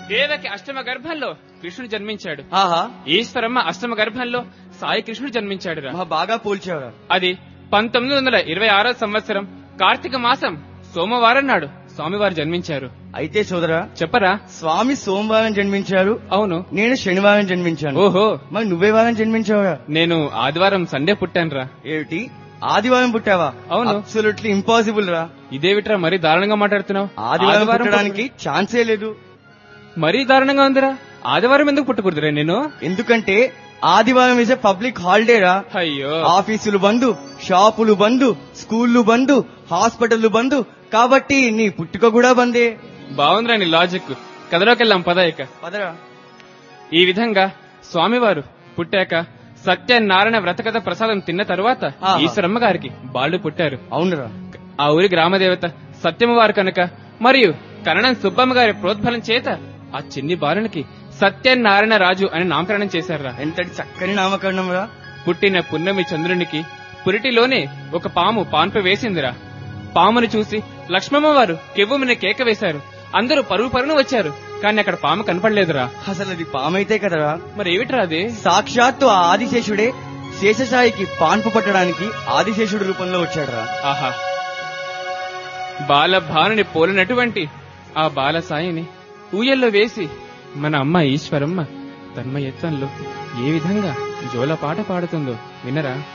దేవకి అష్టమ గర్భంలో కృష్ణుడు జన్మించాడు ఆహా ఈశ్వరమ్మ అష్టమ గర్భంలో సాయి కృష్ణుడు జన్మించాడురా మహా బాగా పోల్చావురా అది పంతొమ్మిది వందల ఇరవై ఆరో సంవత్సరం కార్తీక మాసం సోమవారం నాడు స్వామివారు జన్మించారు అయితే సోదరా చెప్పరా స్వామి సోమవారం జన్మించారు అవును నేను శనివారం జన్మించాను ఓహో మరి నువ్వే వారం జన్మించావురా నేను ఆదివారం సండే పుట్టానురా ఏమిటి ఆదివారం పుట్టావా అవును. అబ్సల్యూట్లీ ఇంపాసిబుల్ రా ఇదేవిట్రా మరీ దారుణంగా మాట్లాడుతున్నావు ఆదివారం పుట్టడానికి ఛాన్సే లేదు మరీ దారుణంగా ఉందిరా ఆదివారం ఎందుకు పుట్టకూడదురా నేను ఎందుకంటే ఆదివారం ఇస్ ఎ పబ్లిక్ హాలిడే రా అయ్యో ఆఫీసులు బంద్ షాపులు బంద్ స్కూళ్లు బంద్ హాస్పిటల్లు బంద్ కాబట్టి నీ పుట్టుక కూడా బందే బాగుందిరా నీ లాజిక్ కథలోకి వెళ్ళాం పద ఇక పదరా ఈ విధంగా స్వామివారు పుట్టాక సత్యనారాయణ వ్రతకథ ప్రసాదం తిన్న తరువాత ఆహా. ఈశ్వరమ్మ గారికి బాలుడు పుట్టారు అవునురా ఆ ఊరి గ్రామదేవత సత్యమ్మ వారు కనుక మరియు కరణం సుబ్బమ్మ గారి ప్రోద్బలం చేత ఆ చిన్ని బాలునికి సత్యనారాయణ రాజు అని నామకరణం చేశారురా ఎంతటి చక్కని నామకరణం రా పుట్టిన పున్నమి చంద్రునికి పురిటిలోనే ఒక పాము పాన్ప వేసిందిరా పామును చూసి లక్ష్మమ్మ వారు కెవ్వుమిన కేక వేశారు అందరూ పరుగు పరుగున వచ్చారు కానీ అక్కడ పాము కనపడలేదురా అసలు అది పామైతే కదరా మరి ఏమిట్రా అది సాక్షాత్తు ఆ ఆదిశేషుడే శేషసాయికి పాన్పు పట్టడానికి ఆదిశేషుడి రూపంలో వచ్చాడురా ఆహా బాలభానుని పోలినటువంటి ఆ బాలసాయిని ఊయల్లో వేసి మన అమ్మ ఈశ్వరమ్మ తన్మయత్వంలో ఏ విధంగా జోలపాట పాడుతుందో వినరా